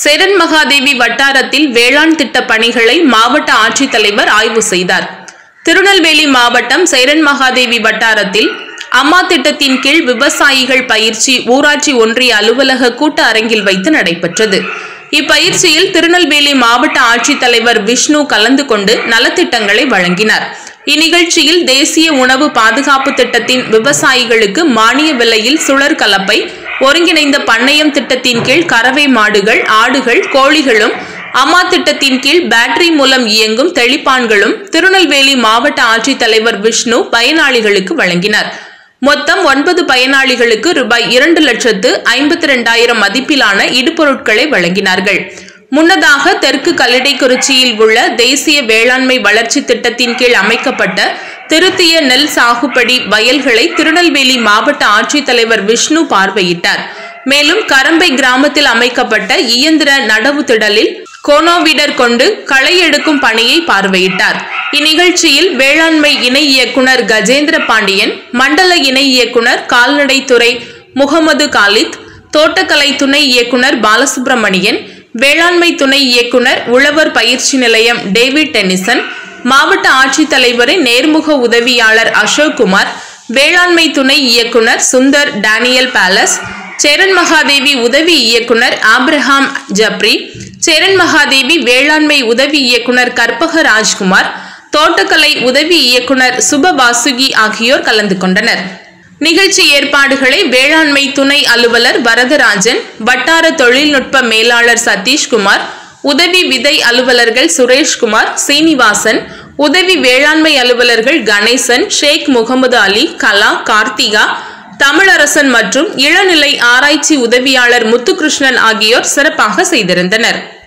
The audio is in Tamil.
சேரன் மகாதேவி வட்டாரத்தில் வேளாண் திட்ட பணிகளை மாவட்ட ஆட்சித்தலைவர் ஆய்வு செய்தார் திருநெல்வேலி மாவட்டம் சேரன் மகாதேவி வட்டாரத்தில் அம்மா திட்டத்தின் கீழ் விவசாயிகள் பயிற்சி ஊராட்சி ஒன்றிய அலுவலக கூட்ட அரங்கில் வைத்து நடைபெற்றது இப்பயிற்சியில் திருநெல்வேலி மாவட்ட ஆட்சித்தலைவர் விஷ்ணு கலந்து கொண்டு நலத்திட்டங்களை வழங்கினார் இந்நிகழ்ச்சியில் தேசிய உணவு பாதுகாப்பு திட்டத்தின் விவசாயிகளுக்கு மானிய விலையில் சுழற் கலப்பை ஒருங்கிணைந்த பண்ணையம் திட்டத்தின் கீழ் கறவை மாடுகள் ஆடுகள் கோழிகளும் அம்மா திட்டத்தின் கீழ் பேட்டரி மூலம் இயங்கும் தெளிப்பான்களும் திருநெல்வேலி மாவட்ட ஆட்சித்தலைவர் விஷ்ணு பயனாளிகளுக்கு வழங்கினார் மொத்தம் ஒன்பது பயனாளிகளுக்கு ரூபாய் இரண்டு லட்சத்து ஐம்பத்தி ரெண்டாயிரம் மதிப்பிலான இடுபொருட்களை வழங்கினார்கள் முன்னதாக தெற்கு கல்லடைக்குறிச்சியில் உள்ள தேசிய வேளாண்மை வளர்ச்சி திட்டத்தின் கீழ் அமைக்கப்பட்ட திருத்திய நெல் சாகுபடி வயல்களை திருநெல்வேலி மாவட்ட ஆட்சித்தலைவர் விஷ்ணு பார்வையிட்டார் மேலும் கரம்பை கிராமத்தில் அமைக்கப்பட்ட இயந்திர நடவு திடலில் கோனோவிடர் கொண்டு களை எடுக்கும் பணியை பார்வையிட்டார் இந்நிகழ்ச்சியில் வேளாண்மை இணை இயக்குனர் கஜேந்திர பாண்டியன் மண்டல இணை இயக்குனர் கால்நடைத்துறை முகமது காலித் தோட்டக்கலை துணை இயக்குனர் பாலசுப்ரமணியன் வேளாண்மை துணை இயக்குனர் உழவர் பயிற்சி நிலையம் டேவிட் டென்னிசன் மாவட்ட ஆட்சித்தலைவரின் நேர்முக உதவியாளர் அசோக் குமார் வேளாண்மை துணை இயக்குனர் சுந்தர் டேனியல் பேலஸ் சேரன் மகாதேவி உதவி இயக்குனர் ஆப்ரஹாம் ஜப்ரி சேரன் மகாதேவி வேளாண்மை உதவி இயக்குனர் கற்பக ராஜ்குமார் தோட்டக்கலை உதவி இயக்குனர் சுப வாசுகி ஆகியோர் கலந்து கொண்டனர் நிகழ்ச்சி ஏற்பாடுகளை வேளாண்மை துணை அலுவலர் வரதராஜன் வட்டார தொழில்நுட்ப மேலாளர் சதீஷ்குமார் உதவி விதை அலுவலர்கள் சுரேஷ்குமார் சீனிவாசன் உதவி வேளாண்மை அலுவலர்கள் கணேசன் ஷேக் முகமது அலி கலா கார்த்திகா தமிழரசன் மற்றும் இளநிலை ஆராய்ச்சி உதவியாளர் முத்துகிருஷ்ணன் ஆகியோர் சிறப்பாக செய்திருந்தனர்